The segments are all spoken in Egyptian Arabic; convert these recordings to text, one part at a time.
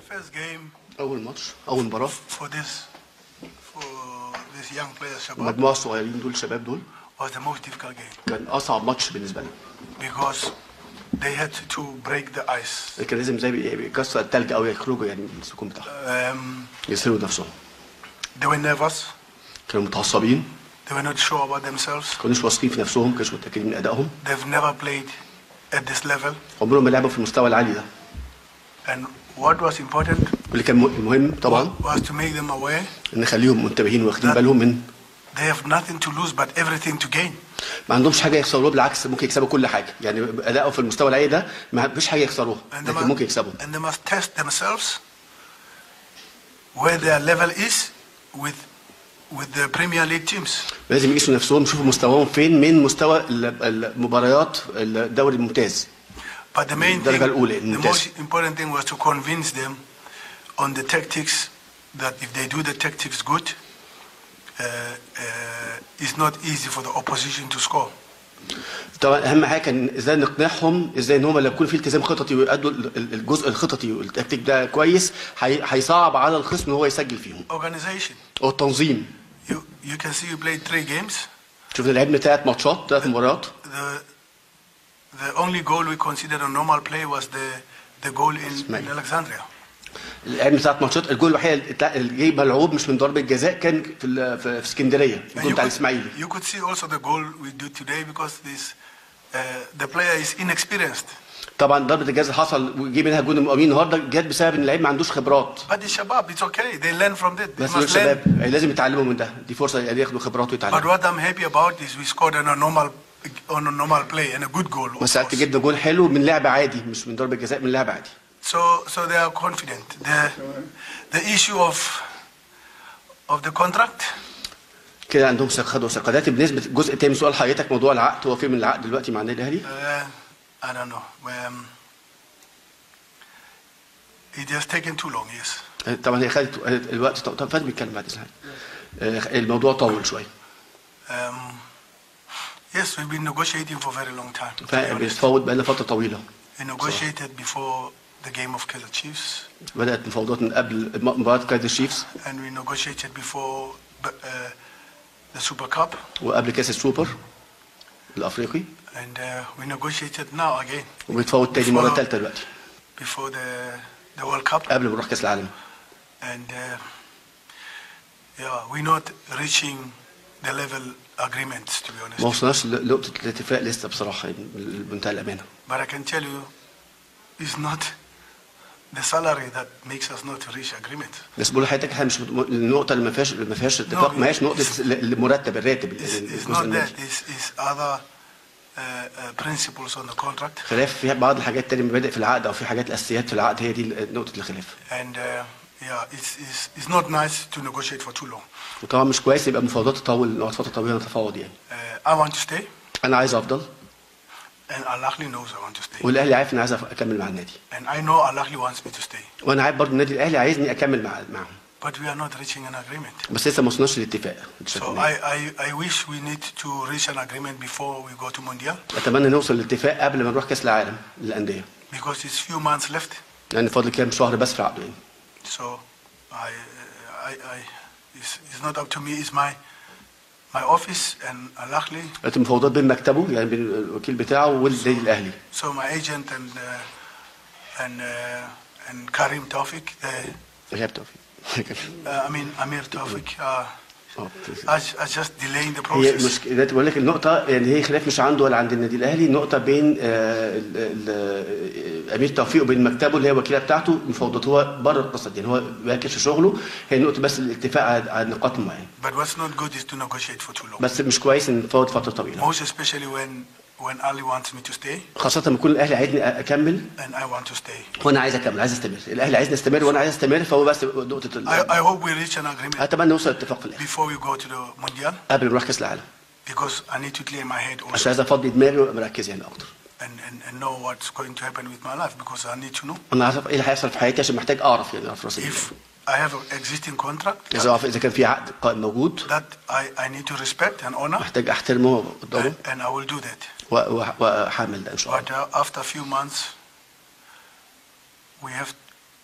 first game اول ماتش اول مباراه for this for these young players Shabab المجموعه الصغيرين دول الشباب دول was the most difficult game كان اصعب ماتش بالنسبه لنا because they had to break the ice. كان لازم زي بي- بيكسر التلج او يخرجوا يعني من السكون بتاعهم Um, يسيروا نفسهم they were nervous. كانوا متعصبين They were not sure about themselvelves. ما كانوش واثقين في نفسهم ما كانوش متاكدين من ادائهم They've never played at this level. عمرهم ما لعبوا في المستوى العالي ده And what was important واللي كان م- مهم طبعا was to make them aware ان نخليهم منتبهين واخدين بالهم من they have nothing to lose but everything to gain. ما عندهمش حاجه يخسروها بالعكس ممكن يكسبوا كل حاجه يعني ادائهم في المستوى العالي ده ما فيش حاجه يخسروها And they, لكن must, ممكن يكسبوا and they must test themselves where their level is with with the Premier League teams. لازم يقيسوا نفسهم يشوفوا مستواهم فين من مستوى ال- المباريات الدوري الممتاز But the main thing, الدرجة الأولى، the الممتاز. most important thing was to convince them on the tactics that if they do the tactics good, uh, uh, it's not easy for the opposition to score. طبعا اهم حاجه كان ازاي نقنعهم ازاي ان هم لو يكون في التزام خططي ويؤدوا ال- ال- الجزء الخططي والتكتيك ده كويس هي- هيصعب على الخصم ان هو يسجل فيهم Organization. والتنظيم You, you can see you played three games. شفنا لعبنا ثلاث ماتشات ثلاث مباريات The, the only goal we considered a normal play was the, the goal in, in Ismail. Alexandria. لعبنا ثلاث ماتشات الجول الوحيد اللي اللي جه ملعوب مش من ضربه جزاء كان في ال- في في اسكندريه And الجول you بتاع could, الاسماعيلي you could see also the goal we do today because this, uh, the player is inexperienced. طبعا ضربه الجزاء حصل وجي منها جون المقاومين النهارده جت بسبب ان اللعيب ما عندوش خبرات But the Shabab, it's okay. They learn from that. They بس دول must learn. الشباب لازم يتعلموا من ده دي فرصه يعني ياخدوا خبرات But ويتعلموا what I'm happy about is we scored on a normal on a normal play and a good goal. of بس ساعات course. جبنا جول حلو من لعب عادي مش من ضربه جزاء من لعب عادي So so they are confident. The the issue of of the contract. كده عندهم ثقه خدوا ثقه ده بالنسبه الجزء الثاني من سؤال حضرتك موضوع العقد هو فين من العقد دلوقتي مع النادي الاهلي Uh, I don't know. Um, it has taken too long. Yes. طبعا هي خدت الوقت طب طب فادي بيتكلم بعد اذنك آه، الموضوع طول شويه Um, yes, we've been negotiating for a very long time. to be honest. فبيتفاوض بقى لنا فتره طويله We negotiated before the game of Kaiser Chiefs, بدات المفاوضات من قبل مباراه كايزر شيفز and we negotiated before uh, the Super Cup, وقبل كاس السوبر الافريقي and uh, we negotiated now again وبيتفاوض تاني مره ثالثه دلوقتي before the the World Cup, قبل ما نروح كاس العالم and uh, yeah, we're not reaching the level agreements to be honest. ما وصلناش لنقطه الاتفاق لسه بصراحه يعني بمنتهى الامانه But I can tell you, it's not the salary that makes us not to reach agreement. بس بقول لحضرتك احنا مش مت- النقطه اللي ما فيهاش ما فيهاش اتفاق ما هياش نقطه المرتب الراتب It's, it's الجزء not المالي. that. It's, it's other uh, uh, principles on the contract. خلاف في بعض الحاجات تانية مبادئ في العقد او في حاجات الاساسيات في العقد هي دي نقطه الخلاف And uh, yeah, it's, it's, it's not nice to negotiate for too long. وطبعا مش كويس يبقى مفاوضات تطول نقعد فتره طويله نتفاوض يعني Uh, I want to stay, انا عايز افضل and Al Ahly knows I want to stay. والاهلي عارف ان عايز اكمل مع النادي And I know Al Ahly wants me to stay. وانا عارف برضه النادي الاهلي عايزني اكمل مع معاهم But we are not reaching an agreement. بس لسه ما وصلناش للاتفاق So I, I, I wish we need to reach an agreement before we go to Mondial اتمنى نوصل للاتفاق قبل ما نروح كاس العالم للانديه because it's few months left. لان فاضل كام شهر بس في العقد يعني So I, I, I, it's, it's not up to me. It's my, my office and Al Ahly. دلوقتي المفاوضات بين مكتبه يعني بين الوكيل بتاعه والنادي الاهلي So my agent and uh, and uh, and Karim Taufik, the, ايهاب توفيق uh, I mean Amir Taufik, uh, اه are, are just delaying the هي process. مش دلوقتي بقول لك النقطة يعني هي خلاف مش عنده ولا عند النادي الأهلي النقطة بين آه، ال- ال- أمير توفيق وبين مكتبه اللي هي الوكيلة بتاعته مفاوضات هو بره القصة دي يعني هو بيركز في شغله هي نقطة بس الاتفاق على على نقاط معينة But what's not good is to negotiate for too long. بس مش كويس إن نفاوض فترة طويلة Most especially when when Ali wants me to stay خاصة لما يكون الأهلي عايزني أكمل and I want to stay. وأنا عايز أكمل عايز أستمر الأهلي عايزني أستمر وأنا عايز أستمر فهو بس نقطة I, ال- I hope we reach an agreement أتمنى نوصل لاتفاق في الآخر before we go to the Mondial قبل ما نروح كأس العالم because I need to clear my head عشان also عايز أفضي دماغي وأبقى مركز يعني أكتر and, and, and know what's going to happen with my life because I need to know. أنا عارف إيه اللي هيحصل في حياتي عشان محتاج أعرف يعني أعرف راسي If I have an existing contract إذا أعرف إذا كان في عقد قائم موجود that I, I need to respect and honor, محتاج احترمه قدامه and, and I will do that. و- و- واحمل ده ان شاء الله But uh, after a few months, we have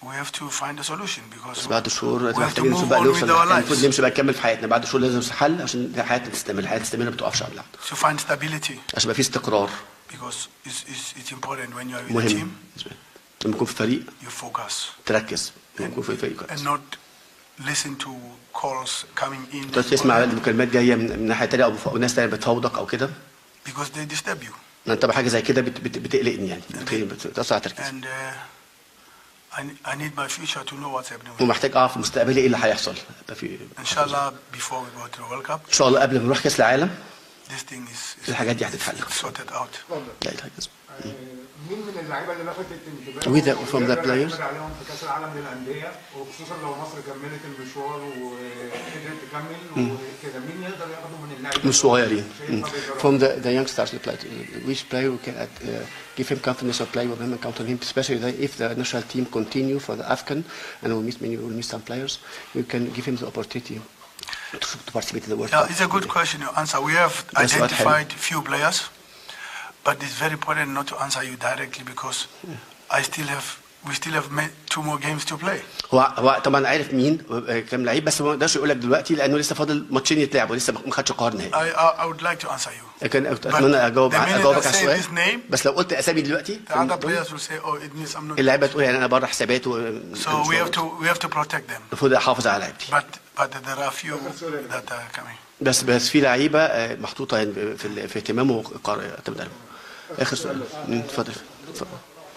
we have to find a solution because بس بعد شهور we have to محتاجين move نشوف بقى on with نوصل our المفروض lives نمشي بقى نكمل في حياتنا بعد شهور لازم نوصل حل عشان حياتنا تستمر الحياه تستمر ما بتقفش على بعض to find stability عشان يبقى في استقرار because it's, it's, it's important when you're in a مهم team بالنسبة لي. لما يكون في فريق you focus تركز لما يكون في فريق and كويس not listen to calls coming in تقعد تسمع المكالمات جايه من من ناحيه تانيه او او ناس تانيه بتفاوضك او كده because they disturb you انت حاجه زي كده بت- بت- بتقلقني يعني بت- بتاثر على تركيزي and uh, I, I need my future to know what's happening with ومحتاج اعرف في مستقبلي ايه اللي هيحصل يبقى في inshallah before we go to the World Cup ان شاء الله قبل ما نروح كاس العالم this thing is, is الحاجات دي هتتحل sorted out اتفضل لا يتحجز آه، مين من اللعيبه اللي لفتت انتباهه With the- from the ويقدر players? يعتمد عليهم في كاس العالم للانديه وخصوصا لو مصر كملت المشوار وقدرت تكمل وكده مين يقدر ياخده من اللعيبه مش صغيرين شايفها بيجرب؟ from the the youngsters that played uh, which player we can uh, give him confidence of play with him and count on him especially that if the national team continue for the Afghan and we'll miss many we'll miss some players you can give him the opportunity to, to participate in the World Yeah, Cup it's a good question you answer. We have That's what identified few players, but it's very important not to answer you directly because I still have we still have ma- two more games to play. هو هو طبعا عارف مين آه، كام لعيب بس هو ما يقدرش يقول لك دلوقتي لانه لسه فاضل ماتشين يتلعبوا لسه ما خدش قرار نهائي I, I, I would like to answer you. لكن اتمنى اجاوب the minute اجاوبك I على say السؤال this name, بس لو قلت اسامي دلوقتي the other players will say, "Oh, it means I'm not." اللعيبه تقول يعني انا بره حسابات و So we have to we have to protect them. المفروض احافظ على لعيبتي But but there are few that are coming. بس بس في لعيبه آه، محطوطه يعني في ال- في اهتمامه وقرار اعتمد عليهم اخر سؤال مم، اتفضل اتفضل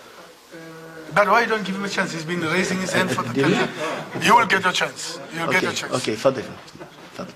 But why you don't give him a chance? He's been raising his hand for the Did he? time. You will get your chance. You'll get your اوكي chance. اوكي اتفضل اتفضل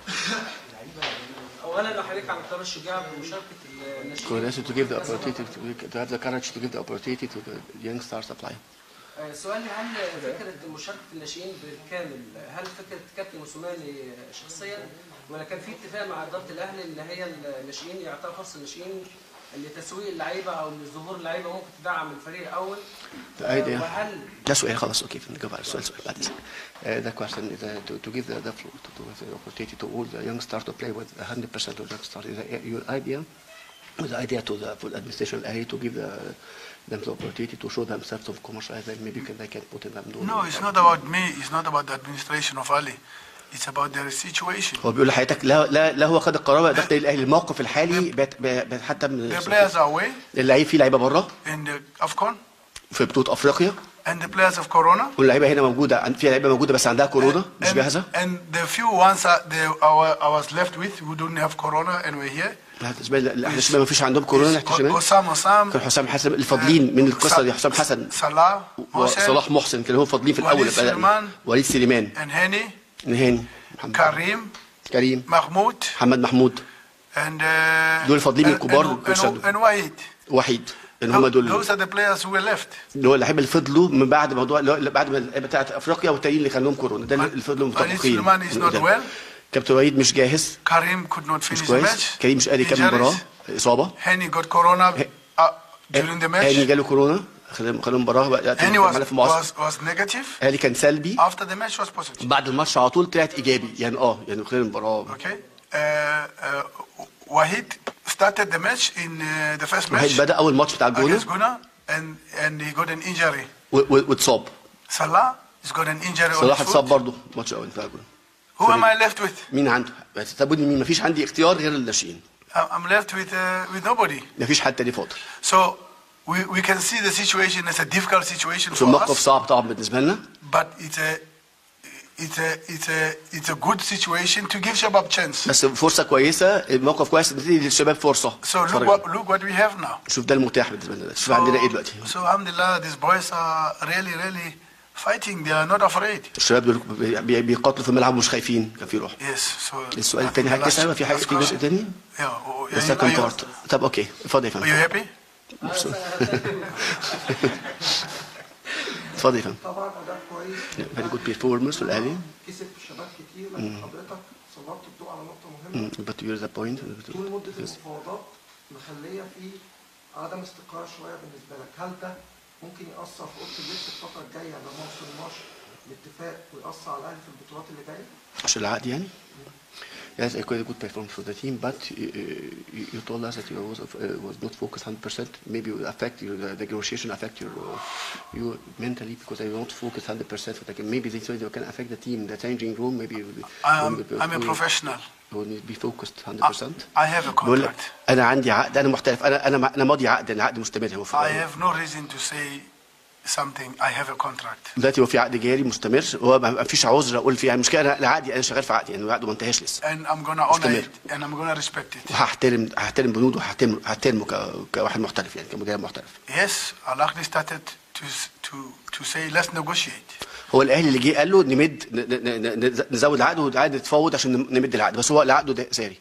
اولا لو حضرتك عن القرار الشجاع بمشاركه الناشئين Courage to give the opportunity to, to have the courage to give the opportunity to the young stars apply. آه، سؤالي هل فكره مشاركه الناشئين بالكامل هل فكره كابتن موسوماني شخصيا ولا كان في اتفاق مع اداره الاهلي اللي هي الناشئين يعطيها فرصه الناشئين لتسويق اللعيبه او لظهور اللعيبه ممكن تدعم الفريق الاول The idea. وهل ده سؤال خلاص اوكي نجاوب على السؤال سؤال بعد اذنك. Uh, the question is uh, to, to give the, the floor to, to the opportunity to all the young stars to play with 100% of young stars is that your idea the idea to the full administration of LA to give the, them the opportunity to show themselves of commercial then maybe can, they can put in them do No, it's not about me. It's not about the administration of Ali. It's about their situation. هو بيقول لحضرتك لا لا لا هو خد القرار ولا اداره الاهلي الموقف الحالي بت- بت- حتى من The players are away اللعيب في لعيبه بره in the AFCON في بطوله افريقيا and the players of Corona. واللعيبه هنا موجوده عن- في لعيبه موجوده بس عندها كورونا مش and, جاهزه and the few ones that they, our, I was left with who don't have Corona and we're here. الشباب ما فيش عندهم كورونا is احتمال Osam Osam, كان حسام حسن الفاضلين من القصه دي حسام حسن Salah, Mohsen, وصلاح محسن كانوا هم فاضلين في الاول وليد بدأنا. سليمان. وليد سليمان and Hani, نهاني محمد Karim, كريم Mahmoud, محمد محمود and uh, دول فاضلين من and, الكبار and, دول and, شادوا. and Wahid. وحيد ان هم Those دول are the players who were left. اللي هو اللعيبه اللي فضلوا من بعد موضوع اللي هو بعد ما اللعيبه بتاعت افريقيا والتانيين اللي كان لهم كورونا ده اللي فضلوا وليد متفقين سليمان is not well. كابتن وليد مش جاهز Karim could not مش finish the كويس match. كريم مش قادر يكمل المباراه Injuries. اصابه Hani got Corona uh, during the هاني match. جاله كورونا خلال خلال المباراه بقى Hani was, في مصر was, was negative. هاني كان سلبي After the match was positive. بعد الماتش على طول طلعت ايجابي يعني اه يعني خلال المباراه Okay. Uh, uh, Wahid started the match in uh, the first وحيد match بدا اول ماتش بتاع الجونه against Guna and, and he got an injury. و- و- واتصاب Salah has got an injury on صلاح his اتصاب foot. برضه الماتش الاول بتاع الجونه Who am I left with? مين عنده بس تابوني مين مفيش عندي اختيار غير الناشئين I'm I'm left with, uh, with nobody. مفيش حد تاني فاضل So we, we can see the situation as a difficult situation في for الموقف us, صعب طبعا بالنسبه لنا but it's a, it's a, it's a, it's a good situation to give Shabab chance. بس فرصه كويسه الموقف كويس ندي للشباب فرصه So look اتفرج. what, look what we have now. شوف ده المتاح بالنسبه لنا شوف عندنا ايه دلوقتي So alhamdulillah, these boys are really, really fighting. They are not afraid. الشباب دول بي- بي- بيقاتلوا في الملعب ومش خايفين كان في روح Yes. So السؤال الثاني the حاجه last- تسال في حاجه last في جزء question. تاني Yeah. oh, The Are you, second are you, part طب اوكي اتفضل يا are فندم you happy? اتفضل يا فندم طبعا اداء كويس فيري جود بيرفورمانس في الاهلي كسب شباب كتير لكن حضرتك سلطت الضوء على نقطه مهمه بت يور ذا بوينت طول مده المفاوضات مخليه في عدم استقرار شويه بالنسبه لك هل ده ممكن ياثر في اوضه اللبس الفتره الجايه لما اوصل الماتش الاتفاق ويأثر على الاهلي في البطولات اللي جايه؟ عشان العقد يعني Yes, a good, good performance for the team, but uh, you, you told us that you was, uh, was not focused 100%. Maybe it will affect your, the, the negotiation affect your, uh, you mentally because I don't focus 100% for the game. Maybe this way they can affect the team, the changing room. Maybe it will be, I'm, will be- I'm a will- professional. will need to be focused 100%. I have a بقول لك contract. انا عندي عقد انا محترف انا انا انا ماضي عقد العقد مستمر هو في I have no reason to say something. I have a contract. دلوقتي هو في عقد جاري مستمر هو ما ما فيش عذر اقول فيه يعني المشكله انا العقد انا شغال في عقدي يعني العقد ما انتهاش لسه And I'm going to honor مستمر. it. And I'm going to respect it. وهحترم هحترم بنوده وهحترم هحترمه ك- كواحد محترف يعني كمدرب محترف Yes, Al Ahly started to, s- to, to say, let's negotiate. هو الاهلي اللي جه قال له نمد ن- ن- ن- ن- نزود العقد والعقد نتفاوض عشان نمد العقد بس هو العقد ده ساري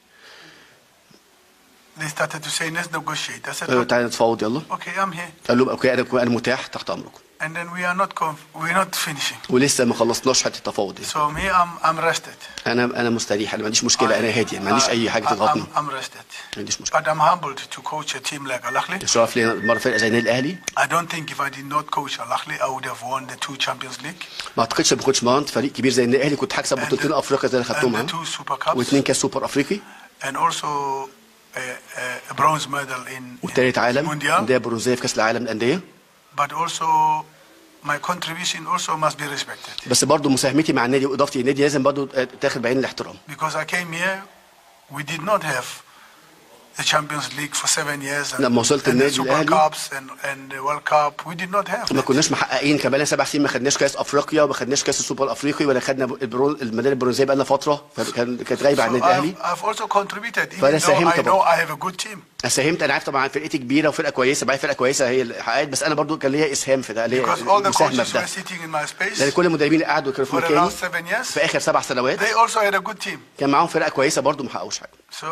They started to say, let's negotiate. I said, قال له "Okay, تعالى نتفاوض يلا okay, I'm here. قال له اوكي انا انا متاح تحت امركم And then we are not conf- we're not finishing. ولسه ما خلصناش حته التفاوض دي So here I'm, I'm rested. انا انا مستريح انا ما عنديش مشكله انا هادي ما عنديش اي حاجه I- تضغطني I'm, I'm rested. ما عنديش مشكله But I'm humbled to coach a team like Al Ahly. الشرف لينا مره فرقه زي النادي الاهلي I don't think if I did not coach Al Ahly, I would have won the two Champions League ما اعتقدش ما كنتش مهند فريق كبير زي النادي الاهلي كنت هكسب And بطولتين the- افريقيا زي اللي and خدتهم the ها two Super Cups واثنين كاس سوبر افريقي and also a, a, a bronze medal in, وثالث in عالم Mundial. انديه برونزيه في كاس العالم للانديه But also my contribution also must be respected بس برضو مساهمتي مع النادي واضافتي للنادي لازم برضو تاخد بعين الاحترام because I came here. We did not have the Champions League for seven years and, لما وصلت and the النادي Super الأهلي. Cups and, and the World Cup. We did not have. ما that. كناش محققين كان بقالنا سبع سنين ما خدناش كاس افريقيا وما خدناش كاس السوبر الافريقي ولا خدنا البرون الميداليه البرونزيه بقالنا فتره فكان كانت غايبه عن So النادي الاهلي I've, I've also contributed, even فأنا though ساهمت I know برضه. I have a good team. انا ساهمت انا عارف طبعا فرقتي كبيره وفرقه كويسه معايا فرقه كويسه هي اللي حققت بس انا برضو كان ليا اسهام في ده ليا Because all the مساهمه coaches في ده were sitting in my space لان كل المدربين اللي قعدوا كانوا في for the مكاني last seven years. في اخر سبع سنوات They also had a good team. كان معاهم فرقه كويسه برضو ما حققوش حاجه So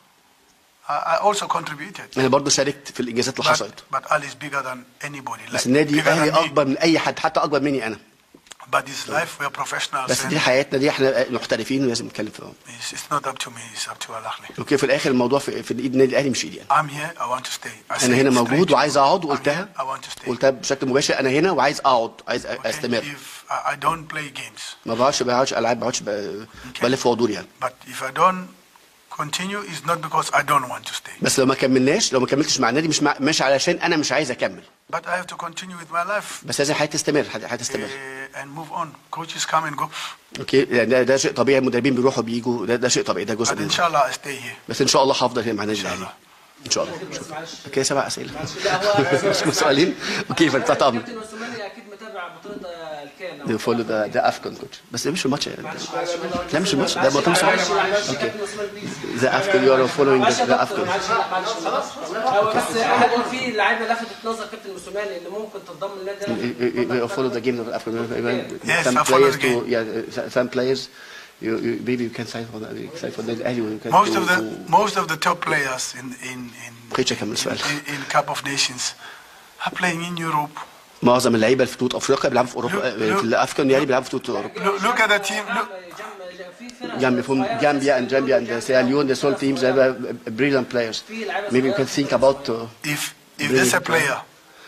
I, I also contributed. انا برضو شاركت في الانجازات اللي حصلت But, but Ali is bigger than anybody. بس Like, النادي bigger الاهلي than me. اكبر من اي حد حتى اكبر مني انا But this life, we are professionals. بس and دي حياتنا دي احنا محترفين ولازم نتكلم فيها it's, it's not up to me, it's up to Al Ahly. اوكي في الاخر الموضوع في, في ايد النادي الاهلي مش ايدي انا I'm here, I want to stay. I say انا هنا it موجود straight. وعايز اقعد I'm وقلتها here, I want to stay. قلتها بشكل مباشر انا هنا وعايز اقعد عايز Okay? استمر If I, I don't play games, ما بقعدش ما بقعدش العاب ما بقعدش ب- بلف وادور يعني but if I don't continue, it's not because I don't want to stay. بس لو ما كملناش لو ما كملتش مع النادي مش مع مش علشان انا مش عايز اكمل But I have to continue with my life بس لازم حياتي تستمر حياتي تستمر uh, and move on. Coaches come and go. اوكي يعني ده, ده شيء طبيعي المدربين بيروحوا بيجوا ده, ده شيء طبيعي ده جزء But من inshallah, I stay here. بس ان شاء الله هفضل هنا مع النادي إن شاء الاهلي الله. ان شاء الله بس معلش اوكي سبع اسئله لا هو مش سؤالين اوكي فانت طبعا كابتن موسوماني اكيد متابع بطوله الكان ده فولو ده ده افكون كوتش بس ده مش الماتش يعني. معلش معلش لا مش الماتش ده بطل معلش صغير معلش اوكي كابتن موسوماني بليز ذا افكون يو ار فولوينج معلش يا ذا دكتور افكون معلش لا معلش خلاص هو بس انا بقول في لعيبه لفتت نظر كابتن موسوماني اللي ممكن تنضم للنادي you follow the game of African Yes, some I follow players the to game. yeah some players you, you maybe you can sign for the sign for the الاهلي you can Most to- of the to- most of the top players in in in بقيتش اكمل السؤال in, in Cup of Nations are playing in Europe. معظم اللعيبه اللي في بطوله افريقيا بيلعبوا في اوروبا لو- في الافكان يعني بيلعبوا في بطوله اوروبا Look, look at the team. Look, في فرق Gambia from Gambia and Gambia and Sierra Leone, the whole teams are uh, brilliant players. Maybe you can think about uh, if if Really there's a good. player,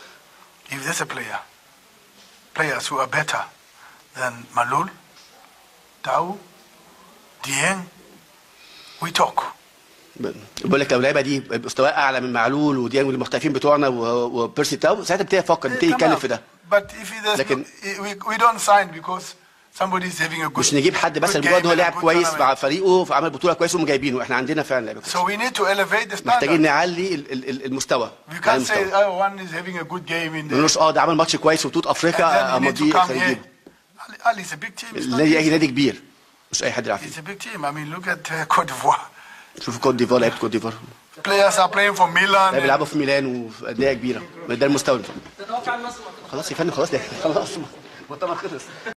if there's a player, players who are better than Malul, Tau, Dieng, we talk. بقول لك لو اللعيبه دي مستواها اعلى من معلول وديان والمحترفين بتوعنا و- وبيرسي تاو ساعتها بتبتدي افكر بتبتدي Come يتكلم out. في ده But if he does, لكن- no, we, we don't sign because somebody is having a good. مش نجيب حد بس good المجرد game هو and a لاعب good كويس tournament. مع فريقه فعمل بطوله كويسه وهم جايبينه احنا عندنا فعلا لعيبه كويسه So we need to elevate the محتاجين standard. نعلي ال- ال- ال- المستوى We نعلي can't say المستوى oh, one is having a good game in ما the. نقولش اه ده عمل ماتش كويس في بطوله And افريقيا then اما you need to دي come خلينا here. نجيبه Ali, Ali is a big team. It's, not النادي اي easy. نادي كبير مش اي حد يلعب فيه it's a big team. I mean, look at uh, Cote d'Ivoire. شوف كوت ديفوار لعيبه كوت ديفوار Players are playing for Milan. لعيبه and- بيلعبوا في ميلان وفي انديه كبيره ده المستوى تتوقع المصري خلاص يا فندم خلاص ده خلاص المؤتمر خلص